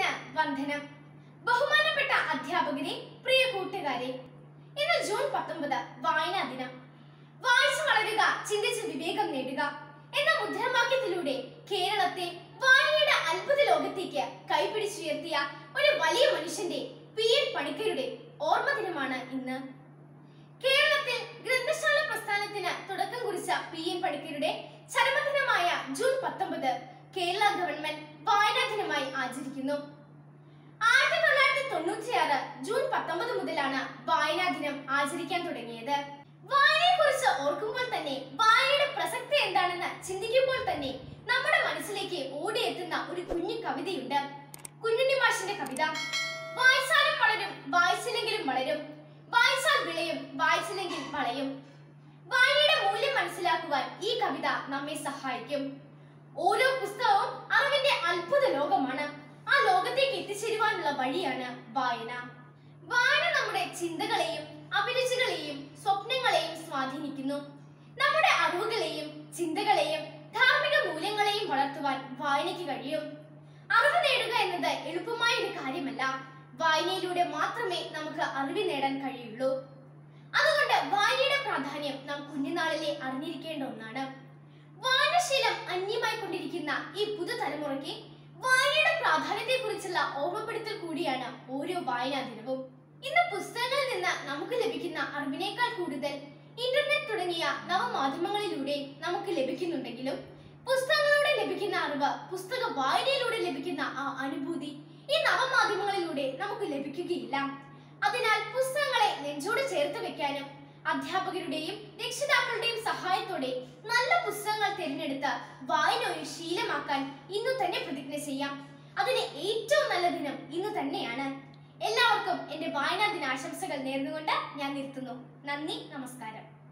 ദിനത്തിന് വന്ദനം ബഹുമാനപ്പെട്ട അധ്യാപകരെ പ്രിയ കൂട്ടുകാരെ ഇന്ന് ജൂൺ പത്തൊമ്പത് വായനാ ദിനം വായിച്ചു വളരുക ചിന്തിച്ച് വിവേകം നേടുക എന്ന മുദ്രാവാക്യത്തിലൂടെ കേരളത്തെ വായനയുടെ അത്ഭുത ലോകത്തേക്ക് കൈപിടിച്ചുയർത്തിയ ഒരു വലിയ മനുഷ്യന്റെ പി എൻ പണിക്കരുടെ ഓർമ്മ ദിനമാണ് ഇന്ന് കേരളത്തിൽ ഗ്രന്ഥശാല പ്രസ്ഥാനത്തിന് തുടക്കം കുറിച്ച പി എൻ പണിക്കരുടെ ചരമദിനമായ ജൂൺ പത്തൊമ്പത് കേരള ഗവൺമെന്റ് വായനാ ദിനമായി ആചരിക്കുന്നു ആയിരത്തി തൊള്ളായിരത്തി തൊണ്ണൂറ്റിയാറ് ജൂൺ പത്തൊമ്പത് മുതലാണ് വായനാ ദിനം ആചരിക്കാൻ തുടങ്ങിയത് വായനയെ കുറിച്ച് ഓർക്കുമ്പോൾ തന്നെ വായനയുടെ പ്രസക്തി എന്താണെന്ന് ചിന്തിക്കുമ്പോൾ തന്നെ നമ്മുടെ മനസ്സിലേക്ക് ഓടിയെത്തുന്ന ഒരു കുഞ്ഞു കവിതയുണ്ട് കുഞ്ഞുണ്ണി മാഷിന്റെ കവിത വായിച്ചാലും വളരും വായിച്ചില്ലെങ്കിലും വളരും വായിച്ചാൽ വിളയും വായിച്ചില്ലെങ്കിൽ വളയും വായനയുടെ മൂല്യം മനസ്സിലാക്കുവാൻ ഈ കവിത നമ്മെ സഹായിക്കും ഓരോ പുസ്തകവും അറിവിന്റെ അത്ഭുത ലോകമാണ് ആ ലോകത്തേക്ക് എത്തിച്ചേരുവാനുള്ള വഴിയാണ് വായന വായന നമ്മുടെ ചിന്തകളെയും അഭിരുചികളെയും സ്വപ്നങ്ങളെയും സ്വാധീനിക്കുന്നു നമ്മുടെ അറിവുകളെയും ചിന്തകളെയും ധാർമ്മിക മൂല്യങ്ങളെയും വളർത്തുവാൻ വായനയ്ക്ക് കഴിയും അറിവ് നേടുക എന്നത് എളുപ്പമായ ഒരു കാര്യമല്ല വായനയിലൂടെ മാത്രമേ നമുക്ക് അറിവ് നേടാൻ കഴിയുള്ളൂ അതുകൊണ്ട് വായനയുടെ പ്രാധാന്യം നാം കുഞ്ഞുനാളിലെ അറിഞ്ഞിരിക്കേണ്ട ഒന്നാണ് വായനശീലം അന്യമായി കൊണ്ടിരിക്കുന്ന ഈ പുതുതലമുറയ്ക്ക് വായനയുടെ പ്രാധാന്യത്തെ കുറിച്ചുള്ള ഓർമ്മപ്പെടുത്തൽ കൂടിയാണ് ഓരോ വായനാ ദിനവും ഇന്ന് പുസ്തകങ്ങളിൽ നിന്ന് നമുക്ക് ലഭിക്കുന്ന അറിവിനേക്കാൾ കൂടുതൽ ഇന്റർനെറ്റ് തുടങ്ങിയ നവമാധ്യമങ്ങളിലൂടെ നമുക്ക് ലഭിക്കുന്നുണ്ടെങ്കിലും പുസ്തകങ്ങളിലൂടെ ലഭിക്കുന്ന അറിവ് പുസ്തക വായനയിലൂടെ ലഭിക്കുന്ന ആ അനുഭൂതി ഈ നവമാധ്യമങ്ങളിലൂടെ നമുക്ക് ലഭിക്കുകയില്ല അതിനാൽ പുസ്തകങ്ങളെ നെഞ്ചോട് ചേർത്ത് വെക്കാനും അധ്യാപകരുടെയും രക്ഷിതാക്കളുടെയും സഹായത്തോടെ നല്ല പുസ്തകങ്ങൾ തിരഞ്ഞെടുത്ത് വായന ഒരു ശീലമാക്കാൻ ഇന്നു തന്നെ പ്രതിജ്ഞ ചെയ്യാം അതിന് ഏറ്റവും നല്ല ദിനം ഇന്ന് തന്നെയാണ് എല്ലാവർക്കും എന്റെ വായനാ ദിനാശംസകൾ നേർന്നുകൊണ്ട് ഞാൻ നിർത്തുന്നു നന്ദി നമസ്കാരം